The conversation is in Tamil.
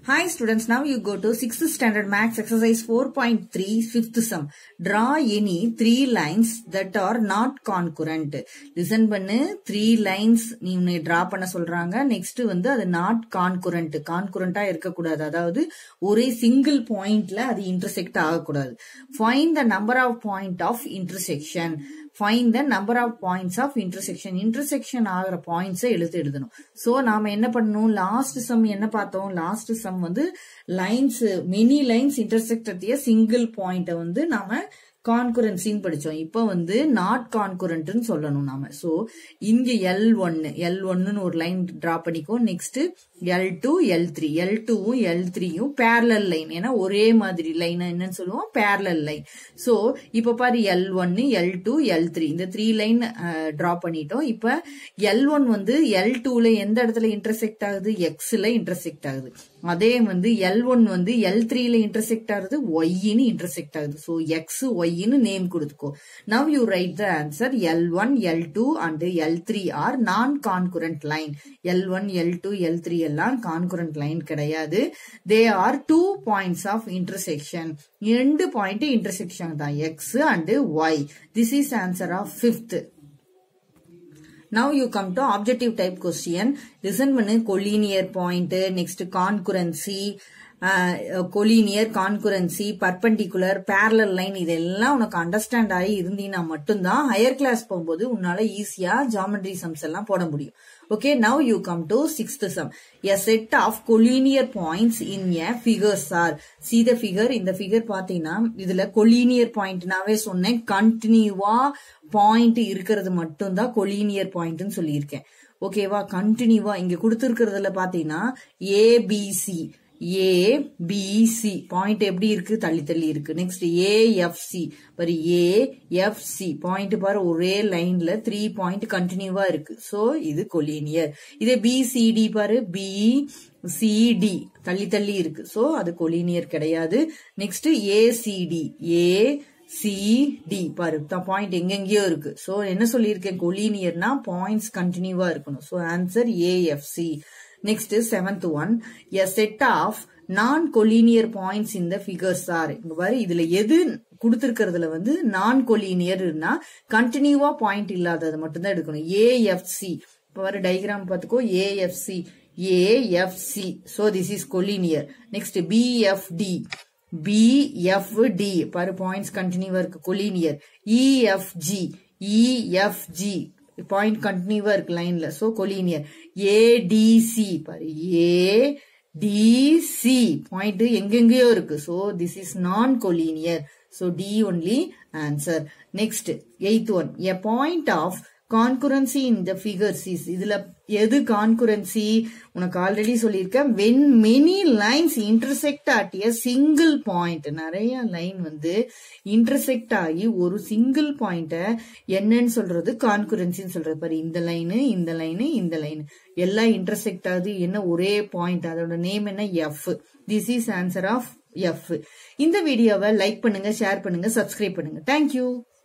Hi students, now you go to 6th standard maths exercise 4.3 fifth sum. Draw any three lines that are not concurrent. Listen பண்ணு three lines நீ உன்னை draw பண்ண சொல்றாங்க next வந்து அது not concurrent concurrent இருக்கக்கூடாது அதாவது ஒரே single pointல அது intersect ஆகக்கூடாது find the number of point of intersection find the number of points of intersection intersection ஆகிற points எழுத்து எழுதணும் சோ நாம என்ன பண்ணணும் லாஸ்ட் சம் என்ன பார்த்தோம் லாஸ்ட் சம் வந்து lines many lines intersect at single point வந்து நாம கான்குரன்சின்னு படிச்சோம் இப்போ வந்து நாட் கான்குரண்ட்னு சொல்லணும் நாம சோ இங்க எல் ஒன்னு எல் ஒன்னு ஒரு லைன் டிரா பண்ணிக்கோ next L two L three L டூவும் எல் த்ரீயும் பேரலல் லைன் ஏன்னா ஒரே மாதிரி லைன் என்னன்னு சொல்லுவோம் பேரலல் லைன் சோ இப்ப பாரு எல் ஒன்னு எல் டூ எல் த்ரீ இந்த த்ரீ லைன் டிரா பண்ணிட்டோம் இப்ப எல் ஒன் வந்து எல் டூல எந்த இடத்துல இன்டர்செக்ட் ஆகுது எக்ஸ்ல இன்டர்செக்ட் ஆகுது அதே வந்து எல் ஒன் வந்து எல் த்ரீல இன்டர்செக்ட் ஆகுது ஒய்ன்னு இன்டர்செக்ட் ஆகுது ஸோ எக்ஸ் ஒய்ன்னு நேம் கொடுத்துக்கோ now you write the answer L one L two and L three are non concurrent line L one L two L three எல்லாம் கான்குரண்ட் லைன் கிடையாது they are two points of intersection ரெண்டு பாயிண்ட் இன்டர்செக்ஷன் தான் X and Y this is answer of fifth now you come to objective type question listen பண்ணு collinear point next concurrency collinear concurrency perpendicular parallel line இதெல்லாம் உனக்கு அண்டர்ஸ்டாண்ட் ஆகி இருந்தீங்கன்னா மட்டும்தான் ஹையர் கிளாஸ் போகும்போது உன்னால ஈஸியா ஜாமெட்ரி சம்ஸ் எல்லாம் போட முடியும் okay now you come to sixth sum a set of collinear points in a figures are see the figure இந்த ஃபிகர் பாத்தீங்கன்னா இதுல கொலினியர் பாயிண்ட்னாவே சொன்னேன் கண்டினியூவா பாயிண்ட் இருக்கிறது மட்டும்தான் கொலினியர் பாயிண்ட்னு சொல்லியிருக்கேன் ஓகேவா கண்டினியூவா இங்க கொடுத்துருக்கிறதுல பாத்தீங்கன்னா ABC A B C point எப்படி இருக்கு தள்ளி தள்ளி இருக்கு நெக்ஸ்ட் ஏ எஃப் சி பாரு ஏ எஃப் சி பாயிண்ட் பாரு ஒரே லைன்ல த்ரீ பாயிண்ட் கண்டினியூவா இருக்கு சோ இது கொலினியர் இதே பி சிடி பாரு பி சிடி தள்ளி தள்ளி இருக்கு சோ அது கொலினியர் கிடையாது நெக்ஸ்ட் ஏசிடி ஏ சிடி பாரு பாயிண்ட் எங்கெங்கயோ இருக்கு சோ என்ன சொல்லியிருக்கேன் கொலினியர்னா பாயிண்ட்ஸ் கண்டினியூவா இருக்கணும் so answer AFC next seventh one a set of non collinear points இந்த ஃபிகர்ஸ் ஆர் இங்க பாரு இதுல எது கொடுத்திருக்கிறதுல வந்து நான் கொலினியர்னா கண்டினியூவா பாயிண்ட் இல்லாதது மட்டும்தான் எடுக்கணும் ஏஎஃப்சி இப்போ வர டயக்ராம் பார்த்துக்கோ AFC AFC so this is collinear next BFT BFT பாரு பாயிண்ட்ஸ் கண்டினியூவா இருக்கு கொலினியர் இஎஃப்ஜி இஎஃப்ஜி பாயிண்ட் கண்டினியூவா இருக்கு லைன்ல சோ கொலினியர் ஏடிசி பாரு ஏ டிசி பாயிண்ட் எங்கெங்கயோ இருக்கு so this is non collinear so D only answer next eighth one a point of concurrency in the figures is இதுல எது கான்குரன்சி உனக்கு ஆல்ரெடி சொல்லியிருக்கேன் when many lines intersect at a single point நிறைய லைன் வந்து இன்டர்செக்ட் ஆகி ஒரு சிங்கிள் பாயிண்ட என்னன்னு சொல்றது கான்குரன்சின்னு சொல்றது பாரு இந்த லைனு இந்த லைனு இந்த லைனு எல்லாம் இன்டர்செக்ட் ஆகுது என்ன ஒரே பாயிண்ட் அதோட நேம் என்ன F this is answer of F இந்த வீடியோவை லைக் பண்ணுங்க ஷேர் பண்ணுங்க சப்ஸ்கிரைப் பண்ணுங்க தேங்க்யூ